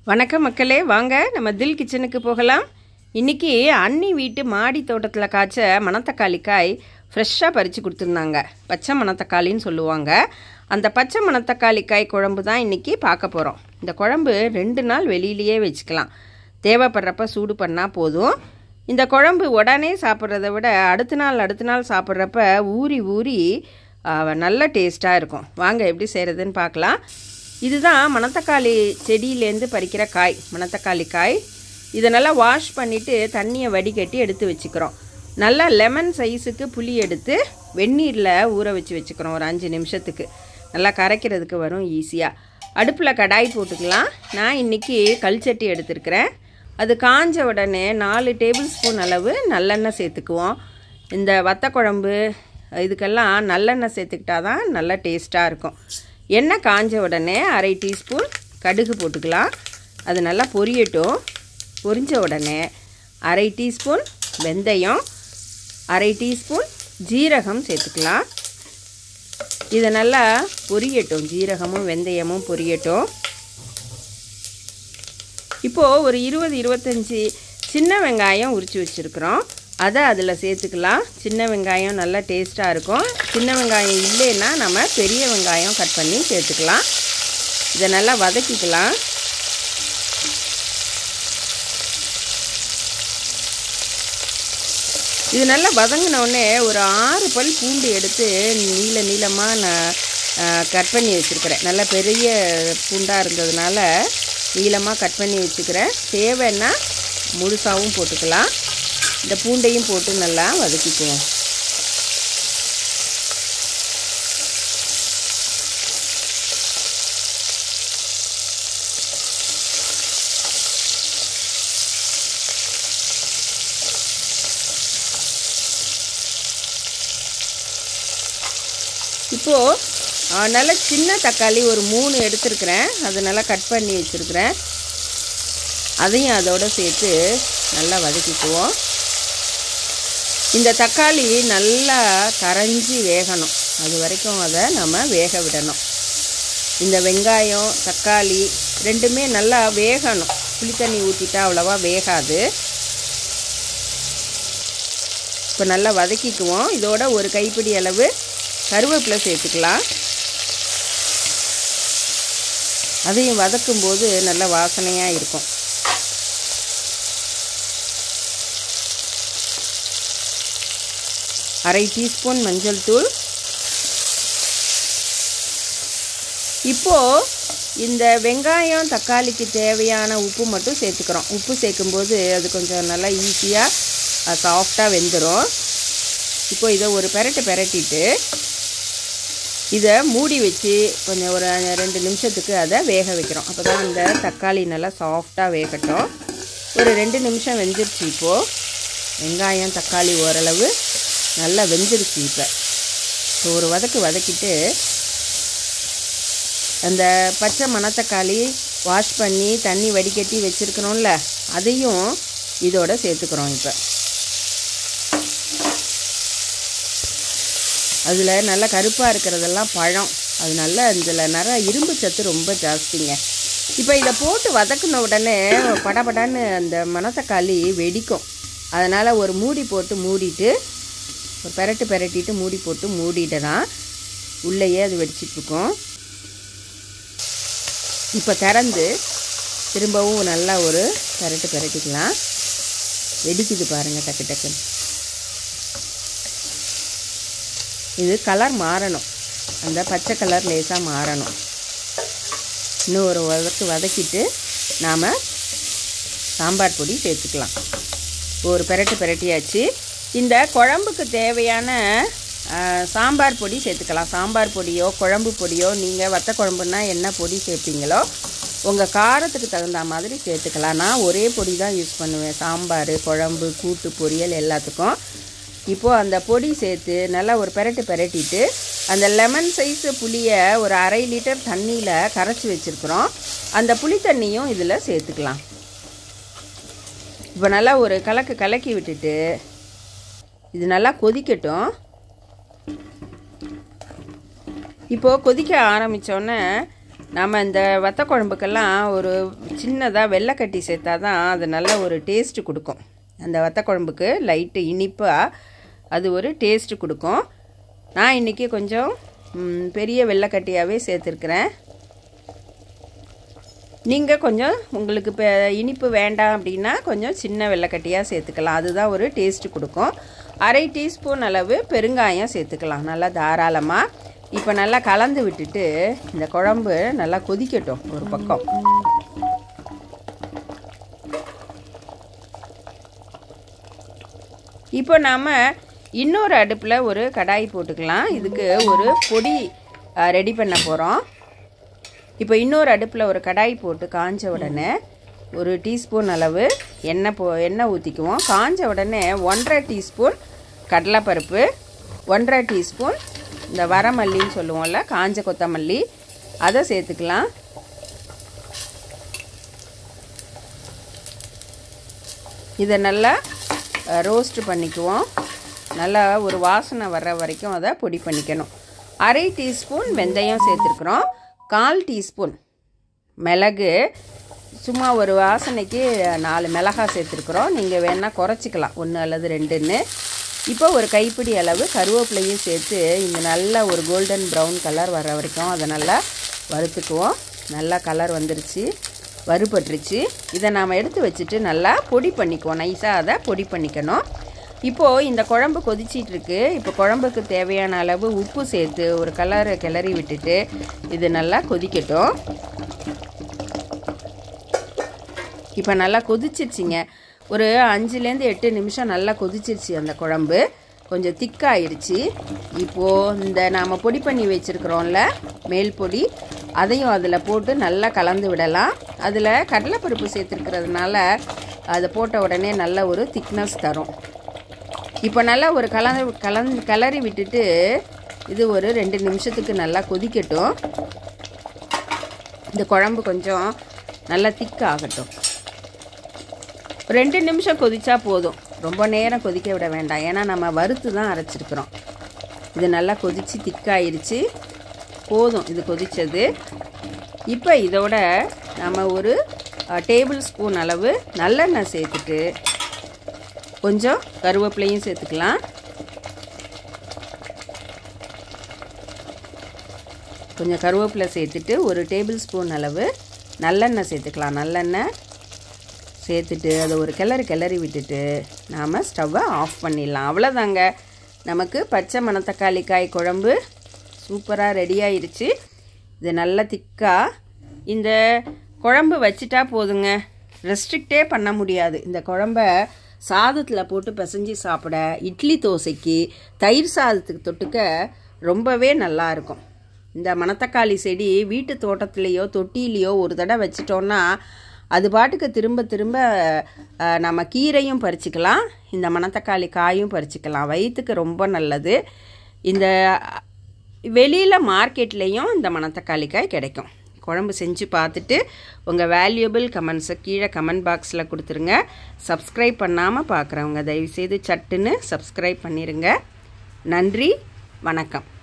வணக்கம் மக்களே வாங்க நம்ம தில் கிச்சனுக்கு போகலாம் இன்றைக்கி அண்ணி வீட்டு மாடி தோட்டத்தில் காய்ச்ச மணத்தக்காளி காய் ஃப்ரெஷ்ஷாக பறித்து கொடுத்துருந்தாங்க பச்சை மணத்தக்காளின்னு சொல்லுவாங்க அந்த பச்சை மணத்தக்காளி காய் குழம்பு தான் இன்றைக்கி பார்க்க போகிறோம் இந்த குழம்பு ரெண்டு நாள் வெளியிலேயே வச்சுக்கலாம் தேவைப்படுறப்ப சூடு பண்ணால் போதும் இந்த குழம்பு உடனே சாப்பிட்றத விட அடுத்த நாள் அடுத்த நாள் சாப்பிட்றப்ப ஊறி ஊறி ஆ, நல்ல டேஸ்ட்டாக இருக்கும் வாங்க எப்படி செய்கிறதுன்னு பார்க்கலாம் இதுதான் மணத்தக்காளி செடியிலேருந்து பறிக்கிற காய் மணத்தக்காளி காய் இதை நல்லா வாஷ் பண்ணிவிட்டு தண்ணியை வடிகட்டி எடுத்து வச்சுக்கிறோம் நல்லா லெமன் சைஸுக்கு புளி எடுத்து வெந்நீரில் ஊற வச்சு வச்சுக்கிறோம் ஒரு அஞ்சு நிமிஷத்துக்கு நல்லா கரைக்கிறதுக்கு வரும் ஈஸியாக அடுப்பில் கடாய் போட்டுக்கலாம் நான் இன்றைக்கி கல்சட்டி எடுத்திருக்கிறேன் அது காஞ்ச உடனே நாலு டேபிள் ஸ்பூன் அளவு நல்லெண்ணெய் சேர்த்துக்குவோம் இந்த வத்த குழம்பு இதுக்கெல்லாம் நல்லெண்ணெய் சேர்த்துக்கிட்டா தான் நல்லா டேஸ்ட்டாக இருக்கும் எண்ணெய் காஞ்ச உடனே அரை டீஸ்பூன் கடுகு போட்டுக்கலாம் அது நல்லா பொரியட்டும் பொரிஞ்ச உடனே அரை டீஸ்பூன் வெந்தயம் அரை டீஸ்பூன் ஜீரகம் சேர்த்துக்கலாம் இதை நல்லா பொரியட்டும் ஜீரகமும் வெந்தயமும் பொரியட்டும் இப்போது ஒரு இருபது இருபத்தஞ்சி சின்ன வெங்காயம் உரித்து வச்சுருக்குறோம் அதை அதில் சேர்த்துக்கலாம் சின்ன வெங்காயம் நல்லா டேஸ்ட்டாக இருக்கும் சின்ன வெங்காயம் இல்லைன்னா நம்ம பெரிய வெங்காயம் கட் பண்ணி சேர்த்துக்கலாம் இதை நல்லா வதக்கிக்கலாம் இது நல்லா வதங்கினோடனே ஒரு ஆறு பல் பூண்டு எடுத்து நீள நீளமாக நான் கட் பண்ணி வச்சுருக்கிறேன் நல்லா பெரிய பூண்டாக இருந்ததுனால நீளமாக கட் பண்ணி வச்சுக்கிறேன் தேவைன்னா முழுசாகவும் போட்டுக்கலாம் இந்த பூண்டையும் போட்டு நல்லா வதக்கிக்குவோம் இப்போது நல்ல சின்ன தக்காளி ஒரு மூணு எடுத்துருக்கிறேன் அதை நல்லா கட் பண்ணி வச்சுருக்கிறேன் அதையும் அதோட சேர்த்து நல்லா வதக்கிக்குவோம் இந்த தக்காளி நல்லா கரைஞ்சி வேகணும் அது வரைக்கும் அதை நம்ம வேக விடணும் இந்த வெங்காயம் தக்காளி ரெண்டுமே நல்லா வேகணும் புளி தண்ணி ஊற்றிட்டா அவ்வளோவா வேகாது இப்போ நல்லா வதக்கிக்குவோம் இதோட ஒரு கைப்பிடி அளவு கருவேப்பிலை சேர்த்துக்கலாம் அதையும் வதக்கும்போது நல்ல வாசனையாக இருக்கும் அரை டீஸ்பூன் மஞ்சள் தூள் இப்போது இந்த வெங்காயம் தக்காளிக்கு தேவையான உப்பு மட்டும் சேர்த்துக்கிறோம் உப்பு சேர்க்கும்போது அது கொஞ்சம் நல்லா ஈஸியாக சாஃப்டாக வெந்துடும் இப்போ இதை ஒரு பெரட்டு பெரட்டிட்டு இதை மூடி வச்சு கொஞ்சம் ஒரு ரெண்டு நிமிஷத்துக்கு அதை வேக வைக்கிறோம் அப்போ தான் அந்த தக்காளி நல்லா சாஃப்டாக வேகட்டும் ஒரு ரெண்டு நிமிஷம் வெந்துருச்சு இப்போது வெங்காயம் தக்காளி ஓரளவு நல்லா வெந்துருச்சு இப்போ இப்போ ஒரு வதக்கு வதக்கிட்டு அந்த பச்சை மணத்தக்காளி வாஷ் பண்ணி தண்ணி வடிகட்டி வச்சுருக்கணும்ல அதையும் இதோட சேர்த்துக்கிறோம் இப்போ அதில் நல்லா கருப்பாக இருக்கிறதெல்லாம் பழம் அது நல்லா இதில் நிறைய இரும்பு சத்து ரொம்ப ஜாஸ்திங்க இப்போ இதை போட்டு வதக்குன உடனே படபடன்னு அந்த மணத்தக்காளி வெடிக்கும் அதனால் ஒரு மூடி போட்டு மூடிட்டு ஒரு பெரட்டு பெரட்டிட்டு மூடி போட்டு மூடிட்டதான் உள்ளேயே அது வெடிச்சிட்ருக்கோம் இப்போ திறந்து திரும்பவும் நல்லா ஒரு பெரட்டு பெரட்டிக்கலாம் வெடிக்குது பாருங்கள் டக்கு டக்குன்னு இது கலர் மாறணும் அந்த பச்சை கலர் லேசாக மாறணும் இன்னும் ஒரு வதக்கு வதக்கிட்டு நாம் சாம்பார் பொடி சேர்த்துக்கலாம் ஒரு பெரட்டு பெரட்டியாச்சு இந்த குழம்புக்கு தேவையான சாம்பார் பொடி சேர்த்துக்கலாம் சாம்பார் பொடியோ குழம்பு பொடியோ நீங்கள் வத்த குழம்புனா என்ன பொடி சேர்ப்பீங்களோ உங்கள் காரத்துக்கு தகுந்த மாதிரி சேர்த்துக்கலாம் நான் ஒரே பொடி தான் யூஸ் பண்ணுவேன் சாம்பார் குழம்பு கூட்டு பொரியல் எல்லாத்துக்கும் இப்போது அந்த பொடி சேர்த்து நல்லா ஒரு பெரட்டு பெரட்டிட்டு அந்த லெமன் சைஸு புளியை ஒரு அரை லிட்டர் தண்ணியில் கரைச்சி வச்சுருக்குறோம் அந்த புளி தண்ணியும் இதில் சேர்த்துக்கலாம் இப்போ நல்லா ஒரு கலக்கு கலக்கி விட்டுட்டு இது நல்லா கொதிக்கட்டும் இப்போது கொதிக்க ஆரம்பித்தோன்னே நாம் இந்த வத்த குழம்புக்கெல்லாம் ஒரு சின்னதாக வெள்ளைக்கட்டி சேர்த்தா தான் அது நல்ல ஒரு டேஸ்ட்டு கொடுக்கும் அந்த வத்த குழம்புக்கு லைட்டு இனிப்பாக அது ஒரு டேஸ்ட்டு கொடுக்கும் நான் இன்றைக்கி கொஞ்சம் ம், பெரிய வெள்ளைக்கட்டியாகவே சேர்த்துருக்குறேன் நீங்கள் கொஞ்சம் உங்களுக்கு இப்போ இனிப்பு வேண்டாம் அப்படின்னா கொஞ்சம் சின்ன வெள்ளைக்கட்டியாக சேர்த்துக்கலாம் அதுதான் ஒரு டேஸ்ட்டு கொடுக்கும் அரை டீஸ்பூன் அளவு பெருங்காயம் சேர்த்துக்கலாம் நல்லா தாராளமாக இப்போ நல்லா கலந்து விட்டுட்டு இந்த குழம்பு நல்லா கொதிக்கட்டும் ஒரு பக்கம் இப்போ நாம் இன்னொரு அடுப்பில் ஒரு கடாய் போட்டுக்கலாம் இதுக்கு ஒரு பொடி ரெடி பண்ண போகிறோம் இப்போ இன்னொரு அடுப்பில் ஒரு கடாய் போட்டு காஞ்ச உடனே ஒரு டீஸ்பூன் அளவு எண்ணெய் போ எண்ணெய் ஊற்றிக்குவோம் காஞ்ச உடனே ஒன்றரை டீஸ்பூன் கடலைப்பருப்பு ஒன்றரை டீஸ்பூன் இந்த வரமல்லின்னு சொல்லுவோம்ல காஞ்ச கொத்தமல்லி அதை சேர்த்துக்கலாம் இதை நல்லா ரோஸ்ட் பண்ணிக்குவோம் நல்லா ஒரு வாசனை வர்ற வரைக்கும் அதை பொடி பண்ணிக்கணும் அரை டீஸ்பூன் வெந்தயம் சேர்த்துருக்குறோம் கால் டீஸ்பூன் மிளகு சும்மா ஒரு வாசனைக்கு நாலு மிளகாய் சேர்த்துருக்குறோம் நீங்கள் வேணால் குறைச்சிக்கலாம் ஒன்று அல்லது ரெண்டுன்னு இப்போ ஒரு கைப்பிடி அளவு கருவேப்பிலையும் சேர்த்து இந்த நல்ல ஒரு கோல்டன் ப்ரௌன் கலர் வர வரைக்கும் அதை நல்லா வறுத்துக்குவோம் நல்லா கலர் வந்துருச்சு வறுபட்டுருச்சு இதை நாம் எடுத்து வச்சுட்டு நல்லா பொடி பண்ணிக்குவோம் நைஸாக அதை பொடி பண்ணிக்கணும் இப்போது இந்த குழம்பு கொதிச்சிட்டு இருக்கு இப்போ குழம்புக்கு தேவையான அளவு உப்பு சேர்த்து ஒரு கலரை கிளறி விட்டுட்டு இது நல்லா கொதிக்கட்டும் இப்போ நல்லா கொதிச்சிருச்சிங்க ஒரு அஞ்சுலேருந்து எட்டு நிமிஷம் நல்லா கொதிச்சிருச்சு அந்த குழம்பு கொஞ்சம் திக்காயிருச்சு இப்போது இந்த நாம் பொடி பண்ணி வச்சுருக்குறோம்ல மேல் பொடி அதையும் அதில் போட்டு நல்லா கலந்து விடலாம் அதில் கடலைப்பருப்பு சேர்த்துருக்கிறதுனால அதை போட்ட உடனே நல்ல ஒரு திக்னஸ் தரும் இப்போ நல்லா ஒரு கலந்து கலந்து கிளறி விட்டுட்டு இது ஒரு ரெண்டு நிமிஷத்துக்கு நல்லா கொதிக்கட்டும் இந்த குழம்பு கொஞ்சம் நல்லா திக்காகட்டும் ரெண்டு நிமிஷம் கொதிச்சா போதும் ரொம்ப நேரம் கொதிக்க விட வேண்டாம் ஏன்னா நம்ம வறுத்து தான் அரைச்சிருக்கிறோம் இது நல்லா கொதித்து திக்காயிருச்சு போதும் இது கொதித்தது இப்போ இதோட நம்ம ஒரு டேபிள் ஸ்பூன் அளவு நல்லெண்ணெய் சேர்த்துட்டு கொஞ்சம் கருவேப்பிலையும் சேர்த்துக்கலாம் கொஞ்சம் கருவேப்பிலை சேர்த்துட்டு ஒரு டேபிள் ஸ்பூன் அளவு நல்லெண்ணெய் சேர்த்துக்கலாம் நல்லெண்ணெய் சேர்த்துட்டு அதை ஒரு கிளறி கிளறி விட்டுட்டு நாம் ஸ்டவ்வை ஆஃப் பண்ணிடலாம் அவ்வளோதாங்க நமக்கு பச்சை மணத்தக்காளி காய் குழம்பு சூப்பராக ரெடி ஆயிருச்சு இது நல்லா திக்காக இந்த குழம்பு வச்சிட்டா போதுங்க ரெஸ்ட்ரிக்டே பண்ண முடியாது இந்த குழம்ப சாதத்தில் போட்டு பிசைஞ்சு சாப்பிட இட்லி தோசைக்கு தயிர் சாதத்துக்கு தொட்டுக்க ரொம்பவே நல்லா இருக்கும் இந்த மணத்தக்காளி செடி வீட்டு தோட்டத்துலேயோ தொட்டிலேயோ ஒரு தடவை வச்சிட்டோன்னா அது பாட்டுக்கு திரும்ப திரும்ப அஹ், நம்ம கீரையும் பறிச்சுக்கலாம் இந்த மணத்தக்காளி காயும் பறிச்சுக்கலாம் வயிற்றுக்கு ரொம்ப நல்லது இந்த வெளியில் மார்க்கெட்லேயும் இந்த மணத்தக்காளி காய் கிடைக்கும் குழம்பு செஞ்சு பார்த்துட்டு உங்கள் வேல்யூபிள் கமெண்ட்ஸை கீழே கமெண்ட் பாக்ஸில் கொடுத்துருங்க சப்ஸ்கிரைப் பண்ணாமல் பார்க்குறவங்க தயவுசெய்து சட்டுன்னு சப்ஸ்கிரைப் பண்ணிடுங்க நன்றி வணக்கம்